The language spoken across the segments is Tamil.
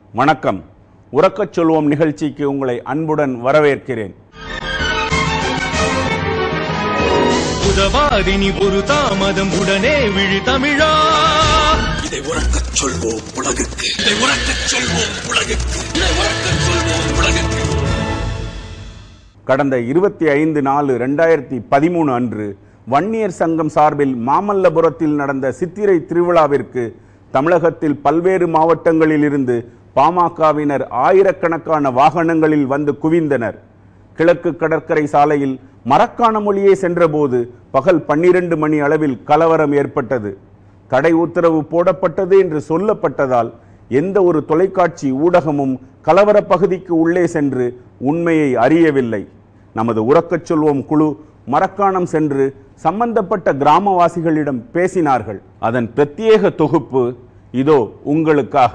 வணக்கம் உறக்கச் சொல்வோம் நிகழ்ச்சிக்கு உங்களை அன்புடன் வரவேற்கிறேன் உதவாதினி ஒரு தாமதம் உடனே விழி தமிழா இதை உறக்கச் சொல்வோம் உலகுக்கு இதை உறக்கச் சொல்வோம் உலகுக்கு இதை உறக்கச் சொல்வோம் உலகுக்கு கடந்த இருபத்தி ஐந்து நாலு ரெண்டாயிரத்தி பதிமூணு அன்று வன்னியர் சங்கம் சார்பில் மாமல்லபுரத்தில் நடந்த சித்திரை திருவிழாவிற்கு தமிழகத்தில் பல்வேறு மாவட்டங்களில் இருந்து பாமகவினர் ஆயிரக்கணக்கான வாகனங்களில் வந்து குவிந்தனர் கிழக்கு கடற்கரை சாலையில் மரக்கான மொழியே சென்றபோது பகல் பன்னிரண்டு மணி அளவில் கலவரம் ஏற்பட்டது தடை உத்தரவு போடப்பட்டது என்று சொல்லப்பட்டதால் எந்த ஒரு தொலைக்காட்சி ஊடகமும் கலவர பகுதிக்கு உள்ளே சென்று உண்மையை அறியவில்லை நமது உறக்கச் சொல்வோம் குழு மரக்காணம் சென்று சம்பந்தப்பட்ட கிராமவாசிகளிடம் பேசினார்கள் அதன் பிரத்யேக தொகுப்பு இதோ உங்களுக்காக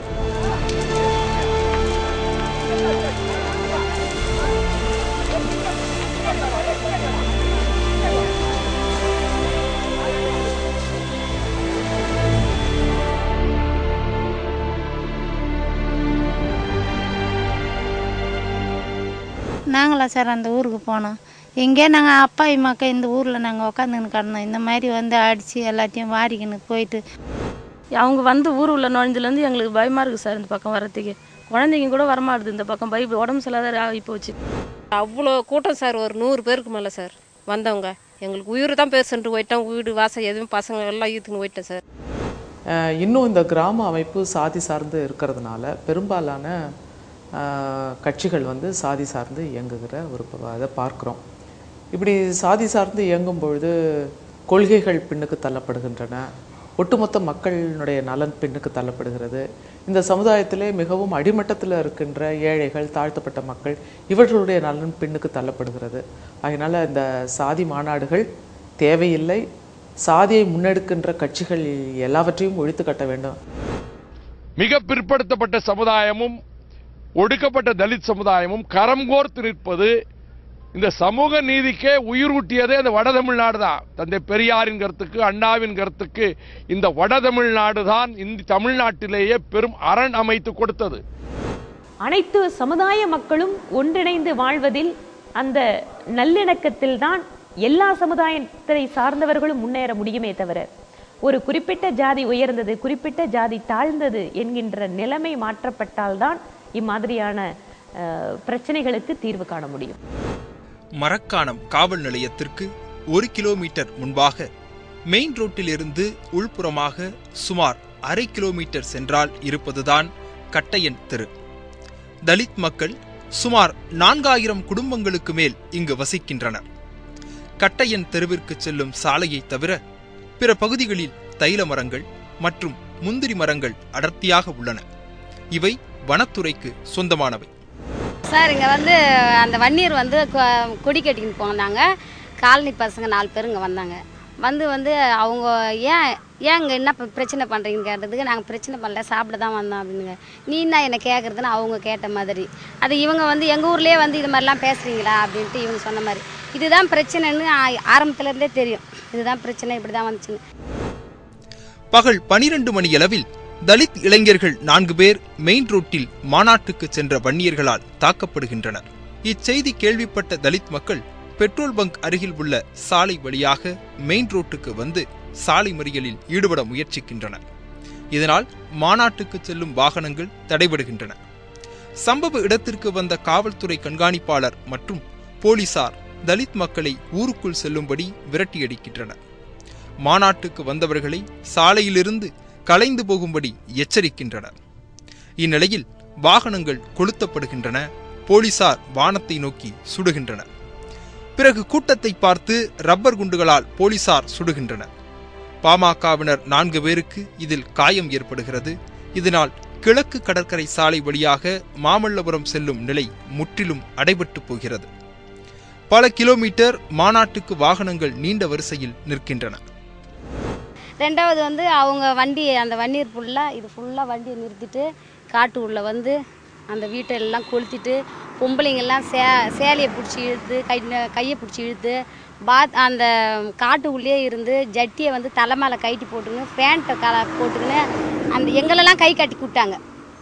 நாங்களா சார் அந்த ஊருக்கு போனோம் இங்கே நாங்கள் அப்பா அம்மாக்கா இந்த ஊரில் நாங்கள் உக்காந்துன்னு கிடந்தோம் இந்த மாதிரி வந்து அடித்து எல்லாத்தையும் வாரிக்கின்னு போயிட்டு அவங்க வந்து ஊர் உள்ள நுழைஞ்சதுலேருந்து எங்களுக்கு பயமாக இருக்குது சார் இந்த பக்கம் வரத்துக்கு குழந்தைங்க கூட வரமாட்டுது இந்த பக்கம் பை உடம்பு சரியில்லாத ஆகி போச்சு அவ்வளோ கூட்டம் சார் ஒரு நூறு பேருக்கு மேலே சார் வந்தவங்க எங்களுக்கு உயிர் தான் பேசுன்ட்டு போயிட்டோம் வீடு வாசல் எதுவும் பசங்க எல்லாம் ஈத்துன்னு போயிட்டோம் சார் அஹ் இன்னும் இந்த கிராம அமைப்பு சாதி சார்ந்து இருக்கிறதுனால பெரும்பாலான அஹ், கட்சிகள் வந்து சாதி சார்ந்து இயங்குகிற ஒரு ப- அதை பார்க்குறோம் இப்படி சாதி சார்ந்து இயங்கும் பொழுது கொள்கைகள் பின்னுக்கு தள்ளப்படுகின்றன ஒட்டுமொத்த மக்களினுடைய நலன் பின்னுக்கு தள்ளப்படுகிறது இந்த சமுதாயத்திலே மிகவும் அடிமட்டத்தில் இருக்கின்ற ஏழைகள் தாழ்த்தப்பட்ட மக்கள் இவர்களுடைய நலன் பின்னுக்கு தள்ளப்படுகிறது அதனால் இந்த சாதி மாநாடுகள் தேவையில்லை சாதியை முன்னெடுக்கின்ற கட்சிகள் எல்லாவற்றையும் ஒழித்து கட்ட வேண்டும் மிக பிற்படுத்தப்பட்ட சமுதாயமும் ஒடுக்கப்பட்ட தலித் சமுதாயமும் கரம் கோர்த்து நிற்பது இந்த சமூக நீதிக்கே உயிர் ஊட்டியதே இந்த வட தமிழ்நாடு தான் தந்தை பெரியாரின் கருத்துக்கு அண்ணாவின் கருத்துக்கு இந்த வட தமிழ்நாடு தான் இந்த தமிழ்நாட்டிலேயே பெரும் அரண் அமைத்து கொடுத்தது அனைத்து சமுதாய மக்களும் ஒன்றிணைந்து வாழ்வதில் அந்த நல்லிணக்கத்தில் தான் எல்லா சமுதாயத்தை சார்ந்தவர்களும் முன்னேற முடியுமே தவிர ஒரு குறிப்பிட்ட ஜாதி உயர்ந்தது குறிப்பிட்ட ஜாதி தாழ்ந்தது என்கின்ற நிலைமை மாற்றப்பட்டால்தான் இம்மாதிரியான அஹ், பிரச்சனைகளுக்கு தீர்வு காண முடியும் மரக்காணம் காவல் நிலையத்திற்கு ஒரு கிலோமீட்டர் முன்பாக மெயின் ரோட்டிலிருந்து உள்புறமாக சுமார் அரை கிலோமீட்டர் சென்றால் இருப்பதுதான் கட்டையன் தெரு தலித் மக்கள் சுமார் நான்காயிரம் குடும்பங்களுக்கு மேல் இங்கு வசிக்கின்றனர் கட்டையன் தெருவிற்கு செல்லும் சாலையை தவிர பிற பகுதிகளில் தைல மரங்கள் மற்றும் முந்திரி மரங்கள் அடர்த்தியாக உள்ளன இவை வனத்துறைக்கு சொந்தமானவை சார் இங்கே வந்து அந்த வன்னியர் வந்து கொ- கொடி கட்டிக்கின்னு போனாங்க காலனி பசங்க நாலு பேர் இங்கே வந்தாங்க வந்து வந்து அவங்க ஏன் ஏன் இங்கே என்ன ப- பிரச்சனை பண்ணுறீங்கன்னு கேட்டதுக்கு நாங்கள் பிரச்சனை பண்ணல சாப்பிட தான் வந்தோம் அப்படின்னுங்க நீ என்ன என்னை கேட்குறதுன்னு அவங்க கேட்ட மாதிரி அது இவங்க வந்து எங்கள் ஊர்லேயே வந்து இது மாதிரிலாம் பேசுகிறீங்களா அப்படின்ட்டு இவங்க சொன்ன மாதிரி இதுதான் பிரச்சனைன்னு ஆ- ஆரம்பத்துலேருந்தே தெரியும் இதுதான் பிரச்சனை இப்படி தான் வந்துச்சுன்னு பகல் பனிரெண்டு மணியளவில் தலித் இளைஞர்கள் நான்கு பேர் மெயின் ரோட்டில் மாநாட்டுக்கு சென்ற வன்னியர்களால் தாக்கப்படுகின்றனர் இச்செய்தி கேள்விப்பட்ட தலித் மக்கள் பெட்ரோல் பங்க் அருகில் உள்ள சாலை வழியாக மெயின் ரோட்டுக்கு வந்து சாலை மறியலில் ஈடுபட முயற்சிக்கின்றனர் இதனால் மாநாட்டுக்கு செல்லும் வாகனங்கள் தடைபடுகின்றன சம்பவ இடத்திற்கு வந்த காவல்துறை கண்காணிப்பாளர் மற்றும் போலீசார் தலித் மக்களை ஊருக்குள் செல்லும்படி விரட்டியடிக்கின்றனர் மாநாட்டுக்கு வந்தவர்களை சாலையிலிருந்து கலைந்து போகும்படி எச்சரிக்கின்றனர் இந்நிலையில் வாகனங்கள் கொளுத்தப்படுகின்றன போலீசார் வானத்தை நோக்கி சுடுகின்றனர் பிறகு கூட்டத்தை பார்த்து ரப்பர் குண்டுகளால் போலீசார் சுடுகின்றனர் பாமகவினர் நான்கு பேருக்கு இதில் காயம் ஏற்படுகிறது இதனால் கிழக்கு கடற்கரை சாலை வழியாக மாமல்லபுரம் செல்லும் நிலை முற்றிலும் அடைபட்டு போகிறது பல கிலோமீட்டர் மாநாட்டுக்கு வாகனங்கள் நீண்ட வரிசையில் நிற்கின்றன ரெண்டாவது வந்து அவங்க வண்டி அந்த வண்டியர் ஃபுல்லாக இது ஃபுல்லாக வண்டியை நிறுத்திட்டு காட்டு உள்ள வந்து அந்த வீட்டை எல்லாம் கொளுத்திட்டு பொம்பளைங்கெல்லாம் சே சேலையை பிடிச்சி இழுத்து கை கையை பிடிச்சி இழுத்து பாத் அந்த காட்டு உள்ளே இருந்து ஜட்டியை வந்து தலை மேலே கைட்டி போட்டுக்கின்னு பேண்ட்டை கல போட்டுக்கின்னு அந்த எங்களெல்லாம் கை கட்டி விட்டாங்க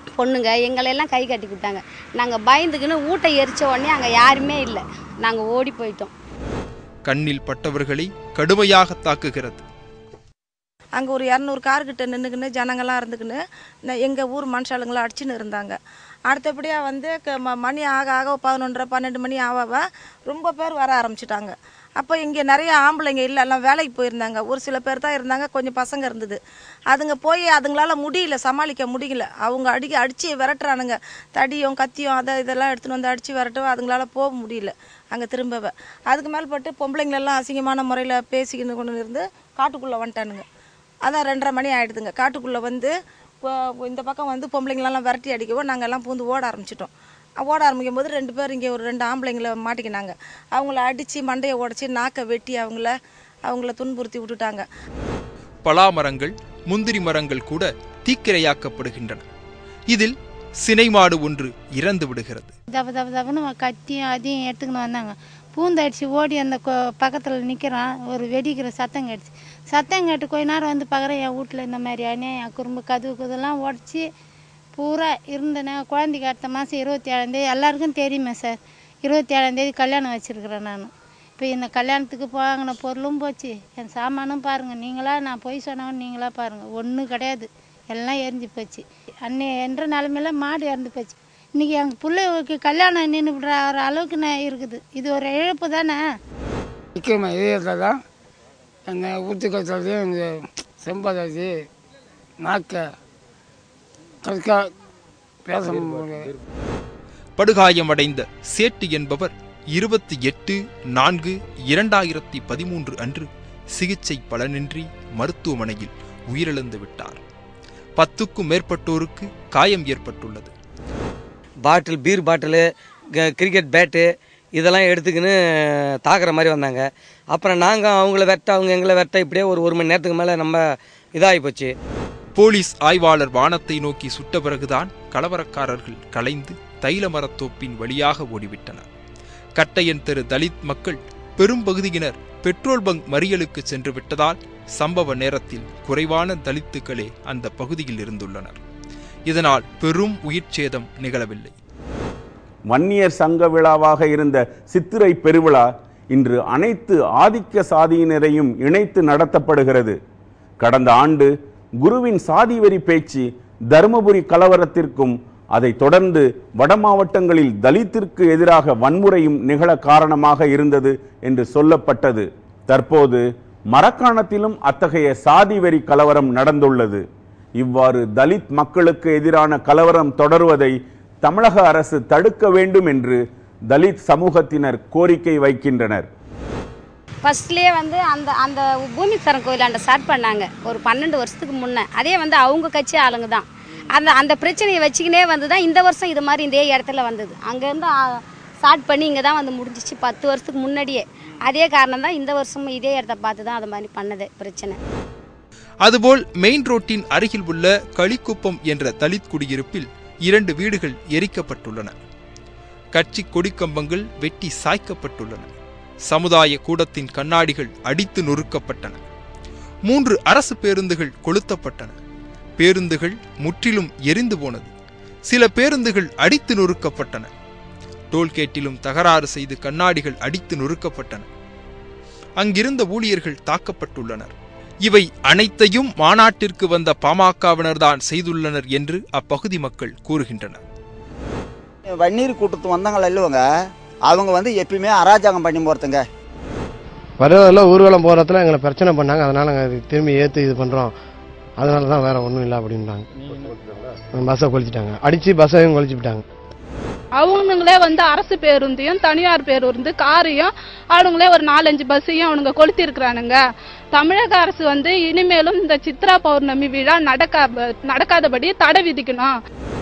பொண்ணுங்க எங்களெல்லாம் கை கட்டி விட்டாங்க நாங்கள் பயந்துக்கின்னு ஊட்டை எரிச்ச உடனே அங்கே யாருமே இல்லை நாங்கள் ஓடி போயிட்டோம் கண்ணில் பட்டவர்களை கடுமையாக தாக்குகிறது அங்கே ஒரு இரநூறு கார்கிட்ட நின்றுக்கின்னு ஜனங்கள்லாம் இருந்துக்கின்னு எங்கள் ஊர் மனுஷாளுங்களாம் அடிச்சுன்னு இருந்தாங்க அடுத்தபடியாக வந்து க- ம- மணி ஆக ஆக பதினொன்றரை பன்னெண்டு மணி ஆக ரொம்ப பேர் வர ஆரம்பிச்சிட்டாங்க அப்போ இங்கே நிறைய ஆம்பளைங்க இல்லை எல்லாம் வேலைக்கு போயிருந்தாங்க ஒரு சில பேர் தான் இருந்தாங்க கொஞ்சம் பசங்க இருந்தது அதுங்க போய் அதுங்களால முடியல சமாளிக்க முடியல அவங்க அடிக்க அடித்து விரட்டுறானுங்க தடியும் கத்தியும் அதை இதெல்லாம் எடுத்துன்னு வந்து அடித்து விரட்டவும் அதுங்களால போக முடியல அங்கே திரும்பவே அதுக்கு மேல்பட்டு பொம்பளைங்களெல்லாம் அசிங்கமான முறையில் பேசிக்கின்னு கொண்டு இருந்து காட்டுக்குள்ளே வந்துட்டானுங்க அதான் ரெண்டரை மணி ஆயிடுதுங்க காட்டுக்குள்ளே வந்து இப்போ இந்த பக்கம் வந்து பொம்பளைங்களெல்லாம் விரட்டி அடிக்கவும் நாங்கள் எல்லாம் பூந்து ஓட ஆரம்பிச்சிட்டோம் ஓட ஆரம்பிக்கும் போது ரெண்டு பேர் இங்கே ஒரு ரெண்டு ஆம்பளைங்கள மாட்டிக்கினாங்க அவங்கள அடித்து மண்டையை உடச்சி நாக்கை வெட்டி அவங்கள அவங்கள துன்புறுத்தி விட்டுட்டாங்க பலாமரங்கள் முந்திரி மரங்கள் கூட தீக்கிரையாக்கப்படுகின்றன இதில் சினைமாடு ஒன்று இறந்து விடுகிறது தப்பு தப்பு தப்புன்னு கத்தியும் அதையும் எடுத்துக்கின்னு வந்தாங்க பூந்தடிச்சு ஓடி அந்த பக்கத்தில் நிற்கிறான் ஒரு வெடிக்கிற சத்தம் கேட்டுச்சு சத்தம் கேட்டு கொஞ்ச நேரம் வந்து பார்க்குறேன் என் வீட்டில் இந்த மாதிரி அநியாயம் குறும்பு கதவு கதெல்லாம் உடச்சி பூரா இருந்தேனே குழந்தைக்கு அடுத்த மாதம் இருபத்தி ஏழாந்தேதி எல்லாருக்கும் தெரியுமே சார் இருபத்தி ஏழாந்தேதி கல்யாணம் வச்சுருக்கிறேன் நான் இப்போ இந்த கல்யாணத்துக்கு வாங்கின பொருளும் போச்சு என் சாமானும் பாருங்கள் நீங்களா நான் போய் சொன்னவன் நீங்களா பாருங்கள் ஒன்றும் கிடையாது எல்லாம் எரிஞ்சு போச்சு அன்னை என்ற நிலமையில மாடு இறந்து போச்சு இன்றைக்கி எங்கள் பிள்ளைக்கு கல்யாணம் நின்று விடுற ஒரு அளவுக்கு நான் இருக்குது இது ஒரு இழப்பு தானே விக்ரம இதயத்தில் தான் என்னை ஊற்றி கத்துறதையும் இந்த செம்பதாதி நாக்க கற்கா பேச முடியாது படுகாயமடைந்த சேட்டு என்பவர் இருபத்தி எட்டு நான்கு இரண்டாயிரத்தி பதிமூன்று அன்று சிகிச்சை பலனின்றி மருத்துவமனையில் உயிரிழந்து விட்டார் பத்துக்கும் மேற்பட்டோருக்கு காயம் ஏற்பட்டுள்ளது பாட்டில் பீர் பாட்டிலு க- கிரிக்கெட் பேட்டு இதெல்லாம் எடுத்துக்கின்னு தாக்குற மாதிரி வந்தாங்க அப்புறம் நாங்கள் அவங்கள வெட்ட அவங்க எங்களை வெட்ட இப்படியே ஒரு ஒரு மணி நேரத்துக்கு மேலே நம்ம இதாகி போச்சு போலீஸ் ஆய்வாளர் வானத்தை நோக்கி சுட்ட பிறகுதான் கலவரக்காரர்கள் கலைந்து தைல மரத்தோப்பின் வழியாக ஓடிவிட்டனர் கட்டையன் தெரு தலித் மக்கள் பெரும்பகுதியினர் பெட்ரோல் பங்க் மறியலுக்கு சென்று விட்டதால் சம்பவ நேரத்தில் குறைவான தலித்துக்களே அந்த பகுதியில் இருந்துள்ளனர் இதனால் பெரும் உயிர் சேதம் நிகழவில்லை வன்னியர் சங்க விழாவாக இருந்த சித்திரை பெருவிழா இன்று அனைத்து ஆதிக்க சாதியினரையும் இணைத்து நடத்தப்படுகிறது கடந்த ஆண்டு குருவின் சாதி வெறி பேச்சு தருமபுரி கலவரத்திற்கும் அதைத் தொடர்ந்து வட மாவட்டங்களில் தலித்திற்கு எதிராக வன்முறையும் நிகழ காரணமாக இருந்தது என்று சொல்லப்பட்டது தற்போது மரக்காணத்திலும் அத்தகைய சாதி வெறி கலவரம் நடந்துள்ளது இவ்வாறு தலித் மக்களுக்கு எதிரான கலவரம் தொடருவதை தமிழக அரசு தடுக்க வேண்டும் என்று தலித் சமூகத்தினர் கோரிக்கை வைக்கின்றனர் ஃபர்ஸ்ட்லேயே வந்து அந்த அந்த பூமிஸ்வரன் கோயிலாண்ட ஸ்டார்ட் பண்ணாங்க ஒரு பன்னெண்டு வருஷத்துக்கு முன்னே அதே வந்து அவங்க கட்சி ஆளுங்க தான் அந்த அந்த பிரச்சனையை வச்சுக்கினே வந்து தான் இந்த வருஷம் இது மாதிரி இதே இடத்துல வந்தது அங்கேருந்து ஸ்டார்ட் பண்ணி இங்கே தான் வந்து முடிஞ்சிச்சு பத்து வருஷத்துக்கு முன்னாடியே அதே காரணம் தான் இந்த வருஷமும் இதே இடத்த பார்த்து தான் அது மாதிரி பண்ணது பிரச்சனை அதுபோல் மெயின் ரோட்டின் அருகில் உள்ள களிக்குப்பம் என்ற தலித் குடியிருப்பில் இரண்டு வீடுகள் எரிக்கப்பட்டுள்ளன கட்சி கொடிக்கம்பங்கள் வெட்டி சாய்க்கப்பட்டுள்ளன சமுதாய கூடத்தின் கண்ணாடிகள் அடித்து நொறுக்கப்பட்டன மூன்று அரசு பேருந்துகள் கொளுத்தப்பட்டன பேருந்துகள் முற்றிலும் எரிந்து போனது சில பேருந்துகள் அடித்து நொறுக்கப்பட்டன டோல்கேட்டிலும் தகராறு செய்து கண்ணாடிகள் அடித்து நொறுக்கப்பட்டன அங்கிருந்த ஊழியர்கள் தாக்கப்பட்டுள்ளனர் இவை அனைத்தையும் மாநாட்டிற்கு வந்த பாமகவினர்தான் செய்துள்ளனர் என்று அப்பகுதி மக்கள் கூறுகின்றனர் வன்னீர் கூட்டத்து வந்தாங்களா இல்லவங்க அவங்க வந்து எப்பயுமே அராஜகம் பண்ணி போகிறதுங்க வரதெல்லாம் ஊர்வலம் போகிறதுல எங்களை பிரச்சனை பண்ணாங்க அதனால நாங்கள் இது திரும்பி ஏற்று இது பண்ணுறோம் அதனால தான் வேற ஒன்றும் இல்லை அப்படின்றாங்க பஸ்ஸை கொளுத்திட்டாங்க அடித்து பஸ்ஸையும் கொளுத்தி விட்டாங்க அவனுங்களே வந்து அரசு பேருந்தையும் தனியார் பேருந்து காரையும் அவனுங்களே ஒரு நாலஞ்சு பஸ்ஸையும் அவனுங்க கொளுத்தி இருக்கிறானுங்க தமிழக அரசு வந்து இனிமேலும் இந்த சித்ரா பௌர்ணமி விழா நடக்கா நடக்காதபடி தடை விதிக்கணும்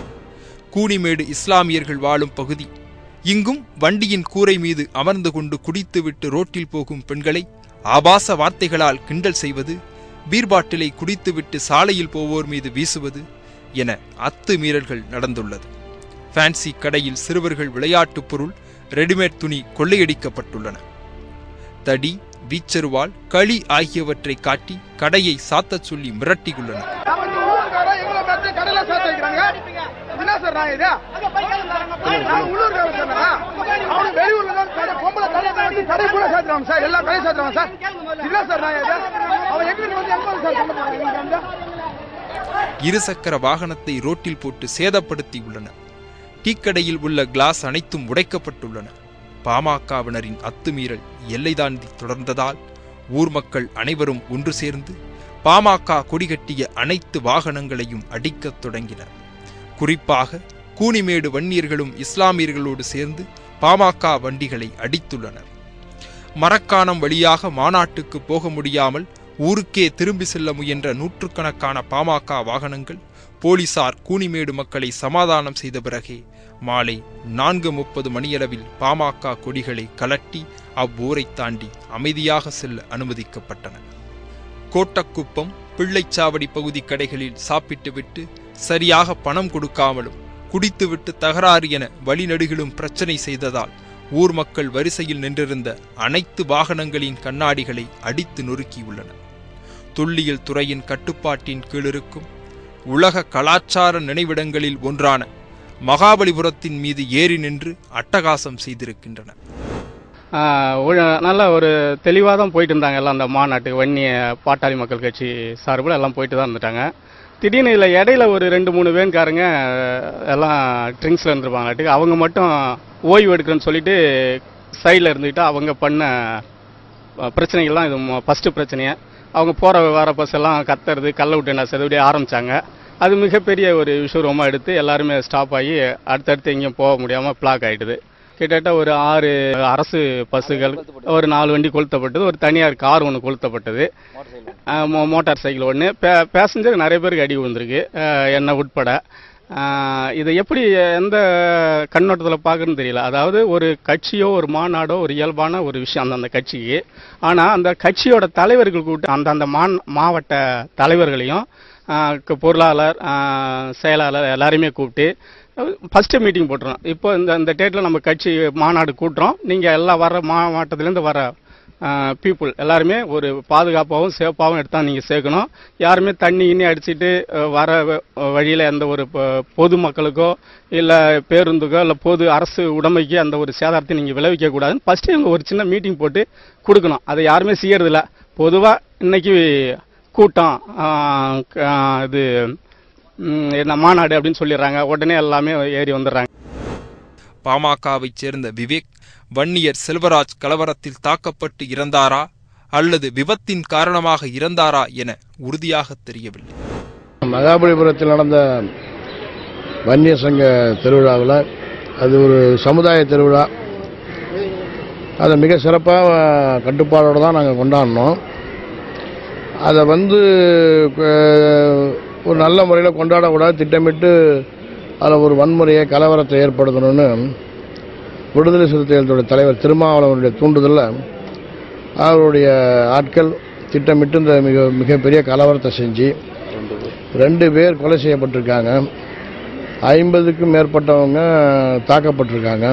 கூனிமேடு இஸ்லாமியர்கள் வாழும் பகுதி இங்கும் வண்டியின் கூரை மீது அமர்ந்து கொண்டு குடித்துவிட்டு ரோட்டில் போகும் பெண்களை ஆபாச வார்த்தைகளால் கிண்டல் செய்வது பீர்பாட்டிலை குடித்துவிட்டு சாலையில் போவோர் மீது வீசுவது என அத்துமீறல்கள் நடந்துள்ளது ஃபேன்சி கடையில் சிறுவர்கள் விளையாட்டுப் பொருள் ரெடிமேட் துணி கொள்ளையடிக்கப்பட்டுள்ளன தடி வீச்சருவால் களி ஆகியவற்றை காட்டி கடையை சாத்தச் சொல்லி மிரட்டியுள்ளனர் சார் நான் இது நான் உள்ளூர்காரன் சார் நான் அவனுக்கு வெளியூர்ல தான் கடை பொம்பளை கடை வந்து கடை கூட சேர்த்துறாங்க சார் எல்லா கடையும் சேர்த்துறாங்க சார் இல்ல சார் நான் இது அவன் எங்களுக்கு வந்து எங்க வந்து சார் சொல்ல போறாங்க இங்க வந்து இருசக்கர வாகனத்தை ரோட்டில் போட்டு சேதப்படுத்தி உள்ளனர் டீக்கடையில் உள்ள கிளாஸ் அனைத்தும் உடைக்கப்பட்டுள்ளன பாமகவினரின் அத்துமீறல் எல்லை தாண்டி தொடர்ந்ததால் ஊர் மக்கள் அனைவரும் ஒன்று சேர்ந்து பாமக கொடிகட்டிய அனைத்து வாகனங்களையும் அடிக்கத் தொடங்கினர் குறிப்பாக கூனிமேடு வன்னியர்களும் இஸ்லாமியர்களோடு சேர்ந்து பாமக வண்டிகளை அடித்துள்ளனர் மரக்காணம் வழியாக மாநாட்டுக்கு போக முடியாமல் ஊருக்கே திரும்பி செல்ல முயன்ற நூற்றுக்கணக்கான பாமக வாகனங்கள் போலீசார் கூனிமேடு மக்களை சமாதானம் செய்த பிறகே மாலை நான்கு முப்பது மணியளவில் பாமக கொடிகளை கலட்டி அவ்வூரை தாண்டி அமைதியாக செல்ல அனுமதிக்கப்பட்டன கோட்டக்குப்பம் பிள்ளைச்சாவடி பகுதி கடைகளில் சாப்பிட்டுவிட்டு சரியாக பணம் கொடுக்காமலும் குடித்துவிட்டு தகராறு என வழிநடுகிலும் பிரச்சனை செய்ததால் ஊர் மக்கள் வரிசையில் நின்றிருந்த அனைத்து வாகனங்களின் கண்ணாடிகளை அடித்து நொறுக்கியுள்ளனர் தொல்லியல் துறையின் கட்டுப்பாட்டின் கீழிருக்கும் உலக கலாச்சார நினைவிடங்களில் ஒன்றான மகாபலிபுரத்தின் மீது ஏறி நின்று அட்டகாசம் செய்திருக்கின்றனர் ஆஹ் ஒரு- நல்ல ஒரு தெளிவாக தான் போயிட்டு இருந்தாங்க எல்லாம் அந்த மாநாட்டுக்கு வன்னிய பாட்டாளி மக்கள் கட்சி சார்பில் எல்லாம் போயிட்டு தான் இருந்துட்டாங்க திடீர்னு இதில் இடையில ஒரு ரெண்டு மூணு வேன்காரங்க அஹ், எல்லாம் ட்ரிங்க்ஸில் இருந்திருப்பாங்களாட்டுக்கு அவங்க மட்டும் ஓய்வு எடுக்கிறேன்னு சொல்லிட்டு சைடில் இருந்துக்கிட்டு அவங்க பண்ண அஹ், பிரச்சனைகள் தான் இது ஃபஸ்ட்டு பிரச்சனையை அவங்க போகிற வர பஸ் எல்லாம் கத்துறது கல்ல விட்டு என்ன செய்றது இப்படி ஆரம்பித்தாங்க அது மிகப்பெரிய ஒரு விஸ்வரூபமாக எடுத்து எல்லாருமே ஸ்டாப் ஆகி அடுத்தடுத்து எங்கேயும் போக முடியாமல் பிளாக் ஆகிடுது கிட்டத்தட்ட ஒரு ஆறு அரசு பஸ்ஸுகள் ஒரு நாலு வண்டி கொளுத்தப்பட்டது ஒரு தனியார் கார் ஒன்று கொளுத்தப்பட்டது அஹ் மோ- மோட்டார் சைக்கிள் ஒன்று பே பேசஞ்சர் நிறைய பேருக்கு அடி விழுந்திருக்கு அஹ் என்ன உட்பட அஹ் இதை எப்படி எந்த கண்ணோட்டத்தில் பார்க்கணும்னு தெரியல அதாவது ஒரு கட்சியோ ஒரு மாநாடோ ஒரு இயல்பான ஒரு விஷயம் அந்த அந்த கட்சிக்கு ஆனால் அந்த கட்சியோட தலைவர்கள் கூட்டு அந்த அந்த மான் மாவட்ட தலைவர்களையும் அஹ் க- பொருளாளர் அஹ் செயலாளர் எல்லாரையுமே கூப்பிட்டு ஃபஸ்ட்டு மீட்டிங் போட்டுறோம் இப்போ இந்த இந்த டேட்டில் நம்ம கட்சி மாநாடு கூட்டுறோம் நீங்கள் எல்லாம் வர மாவட்டத்துலேருந்து வர பீப்புள் எல்லாருமே ஒரு பாதுகாப்பாகவும் சேஃபாகவும் எடுத்தால் நீங்கள் சேர்க்கணும் யாருமே தண்ணி கிண்ணி அடிச்சிட்டு அஹ், வர வழியில் எந்த ஒரு பொ- பொது மக்களுக்கோ இல்லை பேருந்துக்கோ இல்லை பொது அரசு உடைமைக்கு அந்த ஒரு சேதாரத்தை நீங்கள் விளைவிக்க கூடாதுன்னு ஃபஸ்ட்டு இவங்க ஒரு சின்ன மீட்டிங் போட்டு கொடுக்கணும் அதை யாருமே செய்யறதில்ல பொதுவாக இன்னைக்கு கூட்டம் ஆஹ், க- ஆஹ், இது ம், என்ன மாநாடு அப்படின்னு சொல்லிடுறாங்க உடனே எல்லாமே ஏறி வந்துடுறாங்க பாமகவைச் சேர்ந்த விவேக் வன்னியர் செல்வராஜ் கலவரத்தில் தாக்கப்பட்டு இறந்தாரா அல்லது விபத்தின் காரணமாக இறந்தாரா என உறுதியாக தெரியவில்லை மகாபலிபுரத்தில் நடந்த வன்னிய சங்க திருவிழாவில் அது ஒரு சமுதாய திருவிழா அதை மிக சிறப்பாக கட்டுப்பாடோடு தான் நாங்கள் கொண்டாடினோம் அதை வந்து அஹ், ஒரு நல்ல முறையில் கொண்டாடக்கூடாது திட்டமிட்டு அதில் ஒரு வன்முறையை கலவரத்தை ஏற்படுத்தணும்னு விடுதலை சிறுத்தைகளுடைய தலைவர் திருமாவளவனுடைய தூண்டுதலில் அவருடைய ஆட்கள் திட்டமிட்டு இந்த மிக மிகப்பெரிய கலவரத்தை செஞ்சு ரெண்டு பேர் கொலை செய்யப்பட்டிருக்காங்க ஐம்பதுக்கும் மேற்பட்டவங்க தாக்கப்பட்டிருக்காங்க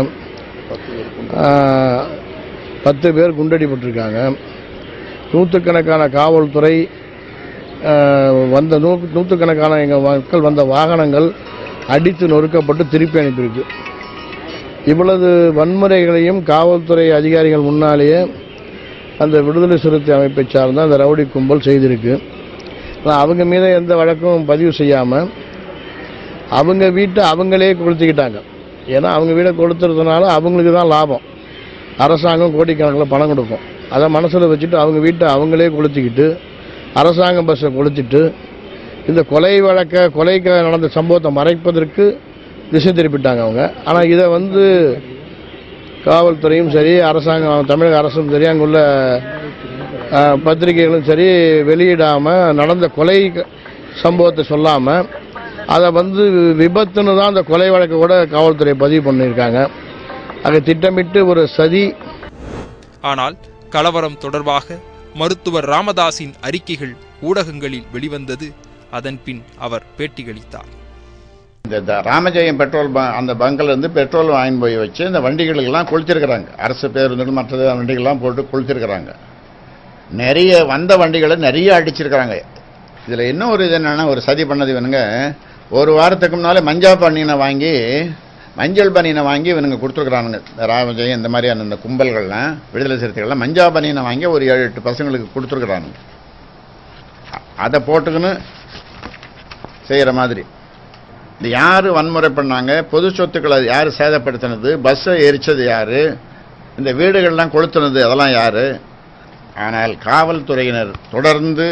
ஆஹ், பத்து பேர் குண்டடிப்பட்டிருக்காங்க நூற்றுக்கணக்கான காவல்துறை ஆஹ், வந்த நூ நூற்றுக்கணக்கான எங்கள் மக்கள் வந்த வாகனங்கள் அடித்து நொறுக்கப்பட்டு திருப்பி அனுப்பியிருக்கு இவ்வளவு வன்முறைகளையும் காவல்துறை அதிகாரிகள் முன்னாலேயே அந்த விடுதலை சிறுத்தை அமைப்பை சார்ந்த அந்த ரவுடி கும்பல் செய்திருக்கு ஆனா அவங்க மீது எந்த வழக்கும் பதிவு செய்யாமல் அவங்க வீட்டை அவங்களே கொளுத்திக்கிட்டாங்க ஏன்னா அவங்க வீடை கொளுத்துறதுனால அவங்களுக்கு தான் லாபம் அரசாங்கம் கோடிக்கணக்கில் பணம் கொடுக்கும் அதை மனசில் வச்சுட்டு அவங்க வீட்டை அவங்களே கொளுத்திக்கிட்டு அரசாங்க பஸ்ஸை கொளுத்திட்டு இந்த கொலை வழக்க கொலைக்கு நடந்த சம்பவத்தை மறைப்பதற்கு திசை திருப்பிட்டாங்க அவங்க ஆனால் இதை வந்து காவல்துறையும் சரி அரசாங்கம் தமிழக அரசும் சரி அங்குள்ள அஹ், பத்திரிகைகளும் சரி வெளியிடாமல் நடந்த கொலை க- சம்பவத்தை சொல்லாமல் அதை வந்து விபத்துன்னு தான் அந்த கொலை வழக்கு கூட காவல்துறை பதிவு பண்ணியிருக்காங்க அதை திட்டமிட்டு ஒரு சதி ஆனால் கலவரம் தொடர்பாக மருத்துவர் ராமதாஸின் அறிக்கைகள் ஊடகங்களில் வெளிவந்தது அதன்பின் அவர் பேட்டியளித்தார் இந்த இந்த ராமஜெயம் பெட்ரோல் ப- அந்த பங்கில் இருந்து பெட்ரோல் வாங்கி போய் வச்சு இந்த வண்டிகளுக்கெல்லாம் கொளுத்திருக்கிறாங்க அரசு பேருந்துகள் மற்ற வண்டிகள்லாம் போட்டு கொளுத்திருக்கிறாங்க நிறைய வந்த வண்டிகளை நிறைய அடிச்சிருக்கிறாங்க இதில் இன்னும் ஒரு இது என்னன்னா ஒரு சதி பண்ணது இவனுங்க ஒரு வாரத்துக்கு முன்னாலே மஞ்சா பனியனை வாங்கி மஞ்சள் பனியனை வாங்கி இவனுங்க கொடுத்துருக்குறானுங்க இந்த ராமஜெயம் இந்த மாதிரியான இந்த கும்பல்கள்லாம் விடுதலை சிறுத்தைகள்லாம் மஞ்சா பனியனை வாங்கி ஒரு ஏழு எட்டு பசங்களுக்கு கொடுத்துருக்குறானுங்க அ- அதை போட்டுக்கின்னு செய்கிற மாதிரி இது யார் வன்முறை பண்ணாங்க பொது சொத்துக்களை யார் சேதப்படுத்தினது பஸ்ஸை எரிச்சது யார் இந்த வீடுகள்லாம் கொளுத்துனது அதெல்லாம் யார் ஆனால் காவல்துறையினர் தொடர்ந்து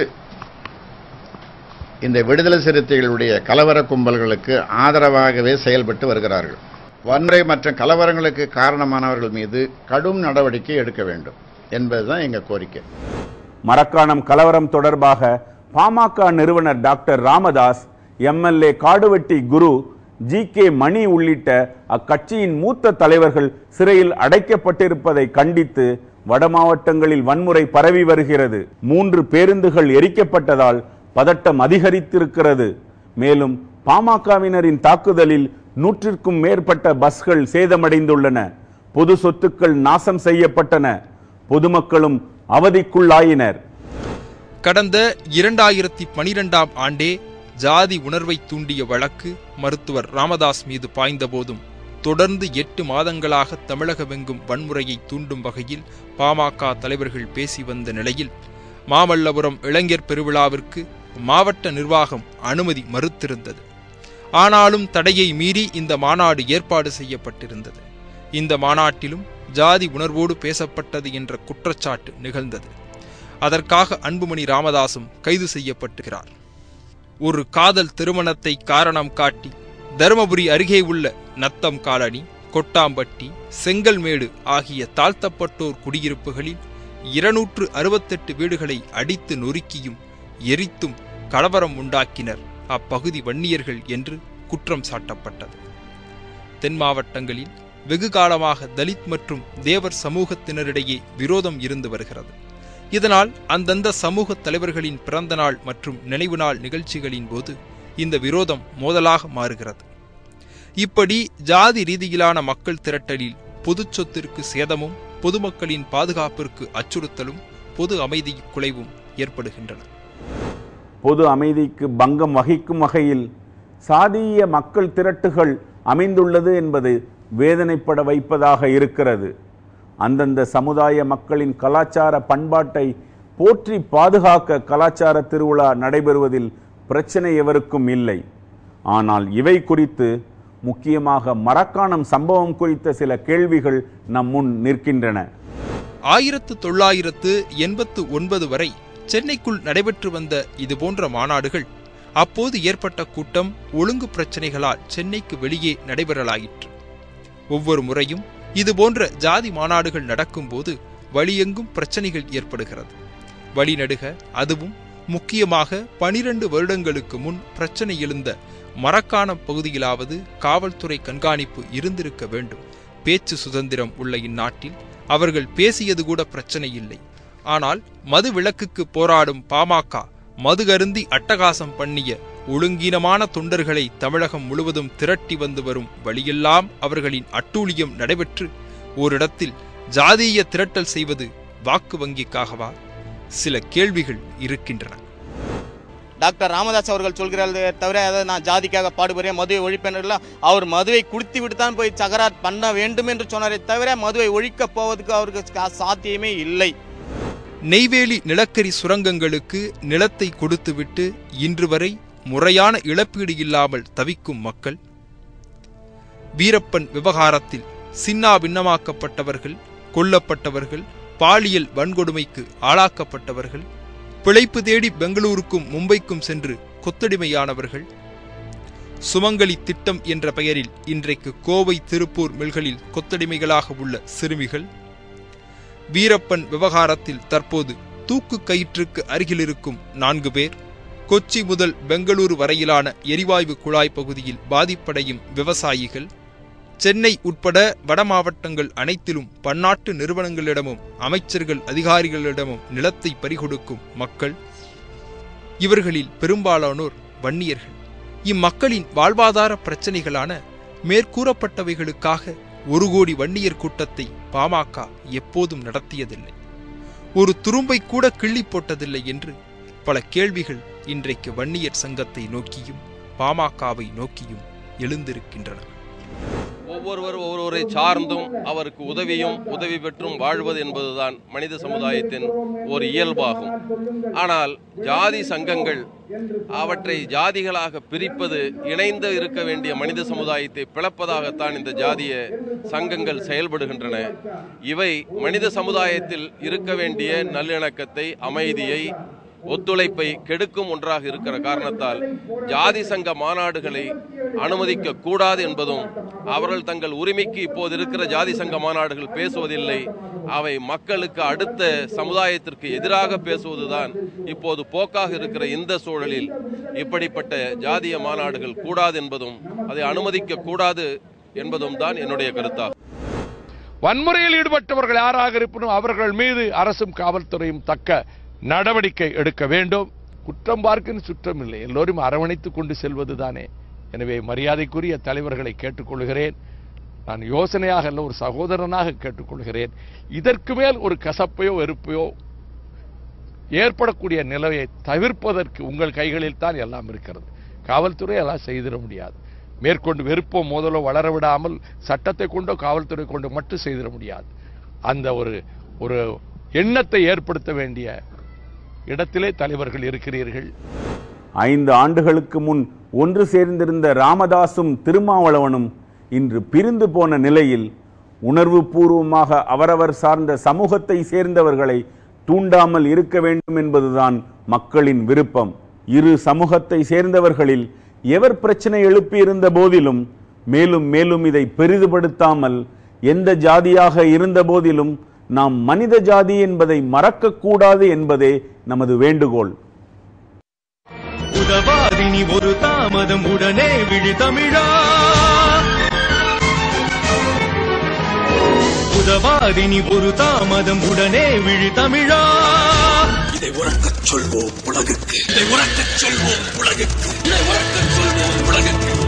இந்த விடுதலை சிறுத்தைகளுடைய கலவர கும்பல்களுக்கு ஆதரவாகவே செயல்பட்டு வருகிறார்கள் வன்முறை மற்றும் கலவரங்களுக்கு காரணமானவர்கள் மீது கடும் நடவடிக்கை எடுக்க வேண்டும் என்பதுதான் எங்க கோரிக்கை மரக்காணம் கலவரம் தொடர்பாக பாமக நிறுவனர் doctor Ramadoss MLA Kaduvetti Guru G K Mani உள்ளிட்ட அக்கட்சியின் மூத்த தலைவர்கள் சிறையில் அடைக்கப்பட்டிருப்பதை கண்டித்து வட மாவட்டங்களில் வன்முறை பரவி வருகிறது மூன்று பேருந்துகள் எரிக்கப்பட்டதால் பதட்டம் அதிகரித்திருக்கிறது மேலும் பாமகவினரின் தாக்குதலில் நூற்றிற்கும் மேற்பட்ட பஸ்கள் சேதமடைந்துள்ளன பொது சொத்துக்கள் நாசம் செய்யப்பட்டன பொதுமக்களும் அவதிக்குள்ளாயினர் கடந்த இரண்டாயிரத்தி பனிரெண்டாம் ஆண்டே ஜாதி உணர்வை தூண்டிய வழக்கு மருத்துவர் ராமதாஸ் மீது பாய்ந்தபோதும் தொடர்ந்து எட்டு மாதங்களாக தமிழகமெங்கும் வன்முறையை தூண்டும் வகையில் பாமக தலைவர்கள் பேசி வந்த நிலையில் மாமல்லபுரம் இளைஞர் பெருவிழாவிற்கு மாவட்ட நிர்வாகம் அனுமதி மறுத்திருந்தது ஆனாலும் தடையை மீறி இந்த மாநாடு ஏற்பாடு செய்யப்பட்டிருந்தது இந்த மாநாட்டிலும் ஜாதி உணர்வோடு பேசப்பட்டது என்ற குற்றச்சாட்டு நிகழ்ந்தது அதற்காக அன்புமணி ராமதாசும் கைது செய்யப்பட்டுகிறார் ஒரு காதல் திருமணத்தை காரணம் காட்டி தருமபுரி அருகே உள்ள நத்தம் காலனி கொட்டாம்பட்டி செங்கல்மேடு ஆகிய தாழ்த்தப்பட்டோர் குடியிருப்புகளில் இருநூற்று அறுபத்தெட்டு வீடுகளை அடித்து நொறுக்கியும் எரித்தும் கலவரம் உண்டாக்கினர் அப்பகுதி வன்னியர்கள் என்று குற்றம் சாட்டப்பட்டது தென் மாவட்டங்களில் வெகு காலமாக தலித் மற்றும் தேவர் சமூகத்தினரிடையே விரோதம் இருந்து வருகிறது இதனால் அந்தந்த சமூக தலைவர்களின் பிறந்த நாள் மற்றும் நினைவு நாள் நிகழ்ச்சிகளின் போது இந்த விரோதம் மோதலாக மாறுகிறது இப்படி ஜாதி ரீதியிலான மக்கள் திரட்டலில் பொது சொத்திற்கு சேதமும் பொதுமக்களின் பாதுகாப்பிற்கு அச்சுறுத்தலும் பொது அமைதி குலைவும் ஏற்படுகின்றன பொது அமைதிக்கு பங்கம் வகிக்கும் வகையில் சாதிய மக்கள் திரட்டுகள் அமைந்துள்ளது என்பது வேதனைப்பட வைப்பதாக இருக்கிறது அந்தந்த சமுதாய மக்களின் கலாச்சார பண்பாட்டை போற்றி பாதுகாக்க கலாச்சார திருவிழா நடைபெறுவதில் பிரச்சனை எவருக்கும் இல்லை ஆனால் இவை குறித்து முக்கியமாக மரக்காணம் சம்பவம் குறித்த சில கேள்விகள் நம் முன் நிற்கின்றன ஆயிரத்து தொள்ளாயிரத்து எண்பத்து ஒன்பது வரை சென்னைக்குள் நடைபெற்று வந்த இதுபோன்ற மாநாடுகள் அப்போது ஏற்பட்ட கூட்டம் ஒழுங்கு பிரச்சனைகளால் சென்னைக்கு வெளியே நடைபெறலாயிற்று ஒவ்வொரு முறையும் இதுபோன்ற ஜாதி மாநாடுகள் நடக்கும்போது வழியெங்கும் பிரச்சனைகள் ஏற்படுகிறது வழிநடுக அதுவும் முக்கியமாக பனிரெண்டு வருடங்களுக்கு முன் பிரச்சனை எழுந்த மரக்காணம் பகுதியிலாவது காவல்துறை கண்காணிப்பு இருந்திருக்க வேண்டும் பேச்சு சுதந்திரம் உள்ள இந்நாட்டில் அவர்கள் பேசியது கூட பிரச்சனை இல்லை ஆனால் மது விலக்குக்கு போராடும் பாமக மது அருந்தி அட்டகாசம் பண்ணிய ஒழுங்கீனமான தொண்டர்களை தமிழகம் முழுவதும் திரட்டி வந்து வரும் வழியெல்லாம் அவர்களின் அட்டூழியம் நடைபெற்று ஓரிடத்தில் ஜாதீய திரட்டல் செய்வது வாக்கு வங்கிக்காகவா சில கேள்விகள் இருக்கின்றன டாக்டர் ராமதாஸ் அவர்கள் சொல்கிறார்கள் தவிர அதாவது நான் ஜாதிக்காக பாடுபடுறேன் மதுவை ஒழிப்பேன் அவர் மதுவை குடித்து விட்டு தான் போய் சகராத் பண்ண வேண்டும் என்று சொன்னாரே தவிர மதுவை ஒழிக்கப் போவதற்கு அவருக்கு சா- சாத்தியமே இல்லை நெய்வேலி நிலக்கரி சுரங்கங்களுக்கு நிலத்தை கொடுத்துவிட்டு இன்று வரை முறையான இழப்பீடு இல்லாமல் தவிக்கும் மக்கள் வீரப்பன் விவகாரத்தில் சின்னா பின்னமாக்கப்பட்டவர்கள் கொல்லப்பட்டவர்கள் பாலியல் வன்கொடுமைக்கு ஆளாக்கப்பட்டவர்கள் பிழைப்பு தேடி பெங்களூருக்கும் மும்பைக்கும் சென்று கொத்தடிமையானவர்கள் சுமங்கலி திட்டம் என்ற பெயரில் இன்றைக்கு கோவை திருப்பூர் மில்களில் கொத்தடிமைகளாக உள்ள சிறுமிகள் வீரப்பன் விவகாரத்தில் தற்போது தூக்கு கயிற்றுக்கு அருகில் இருக்கும் நான்கு பேர் கொச்சி முதல் பெங்களூரு வரையிலான எரிவாயு குழாய் பகுதியில் பாதிப்படையும் விவசாயிகள் சென்னை உட்பட வட மாவட்டங்கள் அனைத்திலும் பன்னாட்டு நிறுவனங்களிடமும் அமைச்சர்கள் அதிகாரிகளிடமும் நிலத்தை பறிகொடுக்கும் மக்கள் இவர்களில் பெரும்பாலானோர் வன்னியர்கள் இம்மக்களின் வாழ்வாதார பிரச்சனைகளான மேற்கூறப்பட்டவைகளுக்காக ஒரு கோடி வன்னியர் கூட்டத்தை பாமக எப்போதும் நடத்தியதில்லை ஒரு துரும்பை கூட கிள்ளி போட்டதில்லை என்று பல கேள்விகள் இன்றைக்கு வன்னியர் சங்கத்தை நோக்கியும் பாமகவை நோக்கியும் எழுந்திருக்கின்றன ஒவ்வொருவர் ஒவ்வொருவரை சார்ந்தும் அவருக்கு உதவியும் உதவி பெற்றும் வாழ்வது என்பதுதான் மனித சமுதாயத்தின் ஒரு இயல்பாகும் ஆனால் ஜாதி சங்கங்கள் அவற்றை ஜாதிகளாக பிரிப்பது இணைந்து இருக்க வேண்டிய மனித சமுதாயத்தை பிளப்பதாகத்தான் இந்த ஜாதிய சங்கங்கள் செயல்படுகின்றன இவை மனித சமுதாயத்தில் இருக்க வேண்டிய நல்லிணக்கத்தை அமைதியை ஒத்துழைப்பை கெடுக்கும் ஒன்றாக இருக்கிற காரணத்தால் ஜாதி சங்க மாநாடுகளை அனுமதிக்க கூடாது என்பதும் அவர்கள் தங்கள் உரிமைக்கு இப்போது இருக்கிற ஜாதி சங்க மாநாடுகள் பேசுவதில்லை அவை மக்களுக்கு அடுத்த சமுதாயத்திற்கு எதிராக பேசுவதுதான் இப்போது போக்காக இருக்கிற இந்த சூழலில் இப்படிப்பட்ட ஜாதிய மாநாடுகள் கூடாது என்பதும் அதை அனுமதிக்க கூடாது என்பதும் தான் என்னுடைய கருத்தாகும் வன்முறையில் ஈடுபட்டவர்கள் யாராக இருப்பினும் அவர்கள் மீது அரசும் காவல்துறையும் தக்க நடவடிக்கை எடுக்க வேண்டும் குற்றம் பார்க்கின் சுற்றம் இல்லை எல்லோரும் அரவணைத்துக் கொண்டு செல்வதுதானே எனவே மரியாதைக்குரிய தலைவர்களை கேட்டுக்கொள்கிறேன் நான் யோசனையாக அல்ல ஒரு சகோதரனாக கேட்டுக்கொள்கிறேன் இதற்கு மேல் ஒரு கசப்பையோ வெறுப்பையோ ஏற்படக்கூடிய நிலையை தவிர்ப்பதற்கு உங்கள் கைகளில் தான் எல்லாம் இருக்கிறது காவல்துறை எல்லாம் செய்திட முடியாது மேற்கொண்டு வெறுப்போ மோதலோ வளர விடாமல் சட்டத்தை கொண்டோ காவல்துறை கொண்டோ மட்டும் செய்திட முடியாது அந்த ஒரு ஒரு எண்ணத்தை ஏற்படுத்த வேண்டிய இடத்திலே தலைவர்கள் இருக்கிறீர்கள் ஐந்து ஆண்டுகளுக்கு முன் ஒன்று சேர்ந்திருந்த ராமதாசும் திருமாவளவனும் இன்று பிரிந்து போன நிலையில் உணர்வு பூர்வமாக அவரவர் சார்ந்த சமூகத்தை சேர்ந்தவர்களை தூண்டாமல் இருக்க வேண்டும் என்பதுதான் மக்களின் விருப்பம் இரு சமூகத்தை சேர்ந்தவர்களில் எவர் பிரச்சனை எழுப்பியிருந்த போதிலும் மேலும் மேலும் இதை பெரிதுபடுத்தாமல் எந்த ஜாதியாக இருந்த போதிலும் நாம் மனித ஜாதி என்பதை மறக்கக்கூடாது என்பதே நமது வேண்டுகோள் உதவாதினி ஒரு தாமதம் உடனே விழி தமிழா உதவாதினி ஒரு தாமதம் உடனே விழி தமிழா இதை உறக்கச் சொல்வோம் உலகுக்கு இதை உறக்கச் சொல்வோம் உலகுக்கு இதை உறக்கச் சொல்வோம் உலகுக்கு